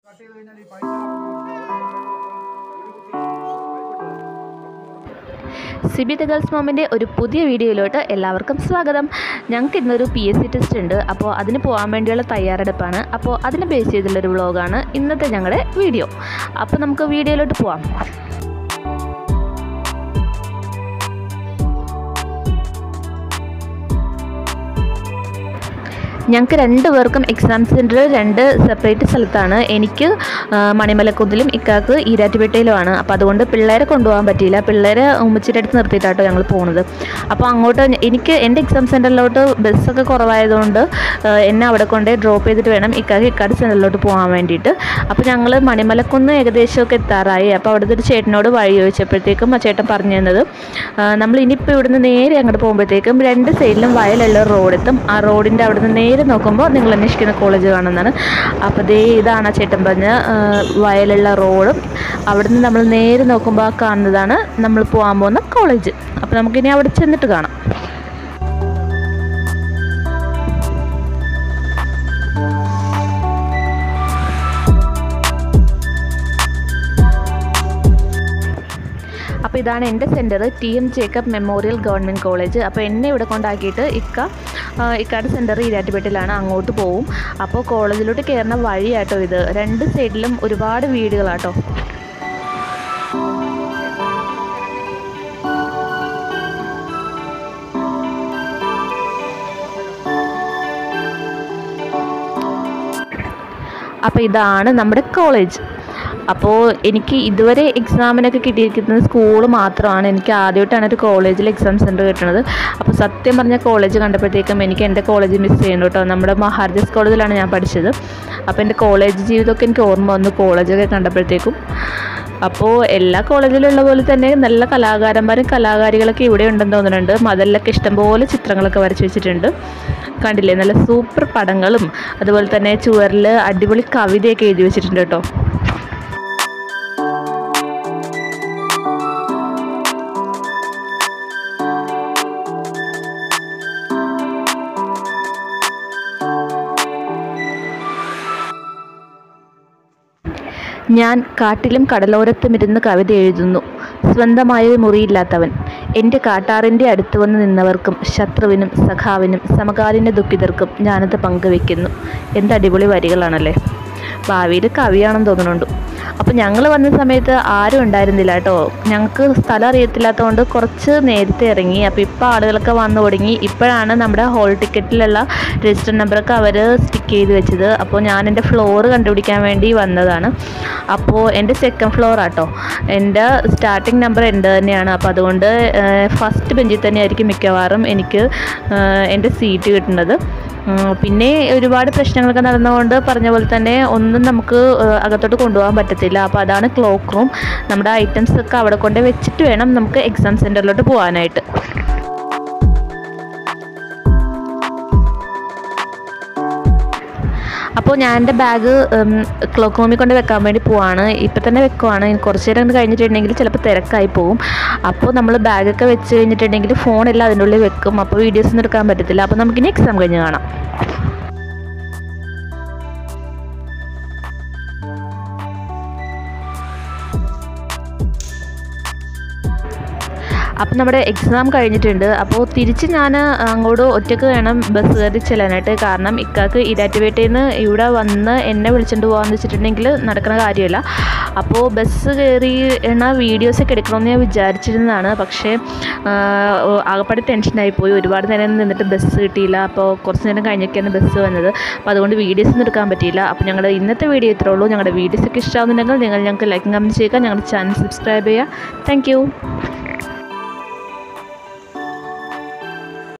cut ചെയ്ത് കഴിഞ്ഞാൽ ഈ പൈസ ഒരു കുത്തി സിബി ദ ഗേൾസ് മോമിൻ്റെ ഒരു പുതിയ വീഡിയോയിലോട്ട് എല്ലാവർക്കും സ്വാഗതം ഞങ്ങൾക്ക് ഇന്നൊരു പി എസ് സി ടെസ്റ്റ് ഉണ്ട് അപ്പോൾ അതിന് പോകാൻ വേണ്ടിയുള്ള തയ്യാറെടുപ്പാണ് അപ്പോൾ അതിനെ ബേസ് ചെയ്തുള്ളൊരു വ്ളോഗാണ് ഇന്നത്തെ ഞങ്ങളുടെ വീഡിയോ അപ്പോൾ നമുക്ക് വീഡിയോയിലോട്ട് പോവാം ഞങ്ങൾക്ക് രണ്ട് പേർക്കും എക്സാം സെൻറ്റർ രണ്ട് സെപ്പറേറ്റ് സ്ഥലത്താണ് എനിക്ക് ആ, മണിമലക്കുന്നിലും ഇക്കാക്ക് ഈരാറ്റുപേട്ടയിലുമാണ് അപ്പോൾ അതുകൊണ്ട് പിള്ളേരെ കൊണ്ടുപോകാൻ പറ്റിയില്ല പിള്ളേരെ ഉമ്മച്ചിയുടെ അടുത്ത് നിർത്തിയിട്ടാട്ടോ ഞങ്ങൾ പോകുന്നത് അപ്പോൾ അങ്ങോട്ട് എനിക്ക് എൻ്റെ എക്സാം സെൻറ്ററിലോട്ട് ബസ്സൊക്കെ കുറവായതുകൊണ്ട് ആ, എന്നെ അവിടെ കൊണ്ട് ഡ്രോപ്പ് ചെയ്തിട്ട് വേണം ഇക്കാക്ക് ഇക്കാട് സെൻറ്ററിലോട്ട് പോകാൻ വേണ്ടിയിട്ട് അപ്പോൾ ഞങ്ങൾ മണിമലക്കുന്ന് ഏകദേശമൊക്കെ എത്താറായി അപ്പോൾ അവിടുത്തെ ഒരു ചേട്ടനോട് വഴി ചോദിച്ചപ്പോഴത്തേക്കും ആ ചേട്ടൻ പറഞ്ഞു തന്നത് ആ, നമ്മൾ ഇനിയിപ്പോൾ ഇവിടുന്ന് നേരെ അങ്ങോട്ട് പോകുമ്പോഴത്തേക്കും രണ്ട് സൈഡിലും വയലുള്ള റോഡെത്തും ആ റോഡിൻ്റെ അവിടുന്ന് നേരെ നോക്കുമ്പോൾ നിങ്ങൾ അന്വേഷിക്കുന്ന കോളേജ് കാണുന്നതാണ് അപ്പോൾ ദേ ഇതാണ് ആ ചേട്ടൻ പറഞ്ഞ ആ, വയലുള്ള റോഡും അവിടുന്ന് നമ്മൾ നേരെ നോക്കുമ്പോൾ ആ കാണുന്നതാണ് നമ്മൾ പോകാൻ പോകുന്ന കോളേജ് അപ്പോൾ നമുക്കിനി അവിടെ ചെന്നിട്ട് കാണാം അപ്പോൾ ഇതാണ് എൻ്റെ centre T M Jacob memorial government college അപ്പോൾ എന്നെ ഇവിടെ കൊണ്ടാക്കിയിട്ട് ഇക്ക ആ, ഇക്കാട് സെൻറ്റർ ഈരാറ്റുപേട്ടിലാണ് അങ്ങോട്ട് പോവും അപ്പോൾ കോളേജിലോട്ട് കയറുന്ന വഴിയാട്ടോ ഇത് രണ്ട് സൈഡിലും ഒരുപാട് വീടുകളാട്ടോ അപ്പോൾ ഇതാണ് നമ്മുടെ കോളേജ് അപ്പോൾ എനിക്ക് ഇതുവരെ എക്സാമിനൊക്കെ കിട്ടിയിരിക്കുന്നത് സ്കൂൾ മാത്രമാണ് എനിക്ക് ആദ്യമായിട്ടാണ് ഒരു കോളേജിൽ എക്സാം സെൻറ്റർ കിട്ടുന്നത് അപ്പോൾ സത്യം പറഞ്ഞ കോളേജ് കണ്ടപ്പോഴത്തേക്കും എനിക്ക് എൻ്റെ കോളേജ് മിസ് ചെയ്യുന്നു കേട്ടോ നമ്മുടെ മഹാരാജാസ് കോളേജിലാണ് ഞാൻ പഠിച്ചത് അപ്പോൾ എൻ്റെ കോളേജ് ജീവിതമൊക്കെ എനിക്ക് ഓർമ്മ വന്നു കോളേജൊക്കെ കണ്ടപ്പോഴത്തേക്കും അപ്പോൾ എല്ലാ കോളേജിലുള്ള പോലെ തന്നെ നല്ല കലാകാരന്മാരും കലാകാരികളൊക്കെ ഇവിടെ ഉണ്ടെന്ന് തോന്നുന്നുണ്ട് മതിലൊക്കെ ഇഷ്ടംപോലെ ചിത്രങ്ങളൊക്കെ വരച്ച് വെച്ചിട്ടുണ്ട് കണ്ടില്ലേ നല്ല സൂപ്പർ പടങ്ങളും അതുപോലെ തന്നെ ചുവരിൽ അടിപൊളി കവിതയൊക്കെ എഴുതി വെച്ചിട്ടുണ്ട് കേട്ടോ ഞാൻ കാട്ടിലും കടലോരത്തും ഇരുന്ന് കവിത എഴുതുന്നു സ്വന്തമായ മുറിയില്ലാത്തവൻ എൻ്റെ കാട്ടാറിൻ്റെ അടുത്ത് വന്ന് നിന്നവർക്കും ശത്രുവിനും സഖാവിനും സമകാലീന ദുഃഖിതർക്കും ഞാനത് പങ്കുവെക്കുന്നു എന്ത് അടിപൊളി വരികളാണല്ലേ ഭാവിയിൽ കവിയാണെന്ന് തോന്നുന്നുണ്ട് അപ്പോൾ ഞങ്ങൾ വന്ന സമയത്ത് ആരും ഉണ്ടായിരുന്നില്ല കേട്ടോ ഞങ്ങൾക്ക് സ്ഥലം അറിയത്തില്ലാത്തതുകൊണ്ട് കുറച്ച് നേരത്തെ ഇറങ്ങി അപ്പോൾ ഇപ്പോൾ ആളുകളൊക്കെ വന്നു തുടങ്ങി ഇപ്പോഴാണ് നമ്മുടെ ഹോൾ ടിക്കറ്റിലുള്ള രജിസ്റ്റർ നമ്പറൊക്കെ അവർ സ്റ്റിക്ക് ചെയ്ത് വെച്ചത് അപ്പോൾ ഞാൻ എൻ്റെ ഫ്ലോർ കണ്ടുപിടിക്കാൻ വേണ്ടി വന്നതാണ് അപ്പോൾ എൻ്റെ സെക്കൻഡ് ഫ്ലോർ ആട്ടോ എൻ്റെ സ്റ്റാർട്ടിംഗ് നമ്പർ എൻ്റെ തന്നെയാണ് അപ്പോൾ അതുകൊണ്ട് ഫസ്റ്റ് ബെഞ്ചിൽ തന്നെയായിരിക്കും മിക്കവാറും എനിക്ക് ഏഹ്, എൻ്റെ സീറ്റ് കിട്ടുന്നത് ഉം, പിന്നെ ഒരുപാട് പ്രശ്നങ്ങളൊക്കെ നടന്നുകൊണ്ട് പറഞ്ഞ പോലെ തന്നെ ഒന്നും നമുക്ക് ഏഹ്, അകത്തോട്ട് കൊണ്ടുപോകാൻ പറ്റത്തില്ല അപ്പോൾ അതാണ് ക്ലോക്ക് റൂം നമ്മുടെ ഐറ്റംസ് ഒക്കെ അവിടെ കൊണ്ട് വെച്ചിട്ട് വേണം നമുക്ക് എക്സാം സെൻറ്ററിലോട്ട് പോകാനായിട്ട് അപ്പോൾ ഞാൻ എൻ്റെ ബാഗ് ക്ലോക്ക് റൂമിൽ കൊണ്ട് വെക്കാൻ വേണ്ടി പോവാണ് ഇപ്പം തന്നെ വെക്കുവാണ് ഇനി കുറച്ച് നേരം ഒന്ന് കഴിഞ്ഞിട്ടുണ്ടെങ്കിൽ ചിലപ്പോൾ തിരക്കായി പോകും അപ്പോൾ നമ്മൾ ബാഗൊക്കെ വെച്ച് കഴിഞ്ഞിട്ടുണ്ടെങ്കിൽ ഫോണെല്ലാം അതിൻ്റെ ഉള്ളിൽ വെക്കും അപ്പോൾ വീഡിയോസ് ഒന്നും എടുക്കാൻ പറ്റത്തില്ല അപ്പോൾ നമുക്കിനി എക്സാം കഴിഞ്ഞ് കാണാം അപ്പം നമ്മുടെ എക്സാം കഴിഞ്ഞിട്ടുണ്ട് അപ്പോൾ തിരിച്ച് ഞാൻ അങ്ങോട്ട് ഒറ്റയ്ക്ക് വേണം ബസ് കയറി ചെല്ലാനായിട്ട് കാരണം ഇക്കാക്ക് ഇരാറ്റുപേട്ടയിൽ നിന്ന് ഇവിടെ വന്ന് എന്നെ വിളിച്ചുകൊണ്ട് പോകാമെന്ന് വെച്ചിട്ടുണ്ടെങ്കിൽ നടക്കുന്ന കാര്യമല്ല അപ്പോൾ ബസ് കയറി എണ്ണ വീഡിയോസൊക്കെ എടുക്കണമെന്ന് ഞാൻ വിചാരിച്ചിരുന്നതാണ് പക്ഷേ ആ, ആകപ്പാടെ ടെൻഷനായി പോയി ഒരുപാട് നേരം നിന്നിട്ട് ബസ് കിട്ടിയില്ല അപ്പോൾ കുറച്ച് നേരം കഴിഞ്ഞൊക്കെയാണ് ബസ് വന്നത് അപ്പോൾ അതുകൊണ്ട് വീഡിയോസ് ഒന്നും എടുക്കാൻ പറ്റിയില്ല അപ്പോൾ ഞങ്ങളുടെ ഇന്നത്തെ വീഡിയോ ഇത്രേ ഉള്ളൂ ഞങ്ങളുടെ വീഡിയോസൊക്കെ ഇഷ്ടമാകുന്നുണ്ടെങ്കിൽ നിങ്ങൾ ഞങ്ങൾക്ക് ലൈക്ക് കമൻറ്റ് ചെയ്യുക ഞങ്ങളുടെ ചാനൽ സബ്സ്ക്രൈബ് ചെയ്യുക താങ്ക്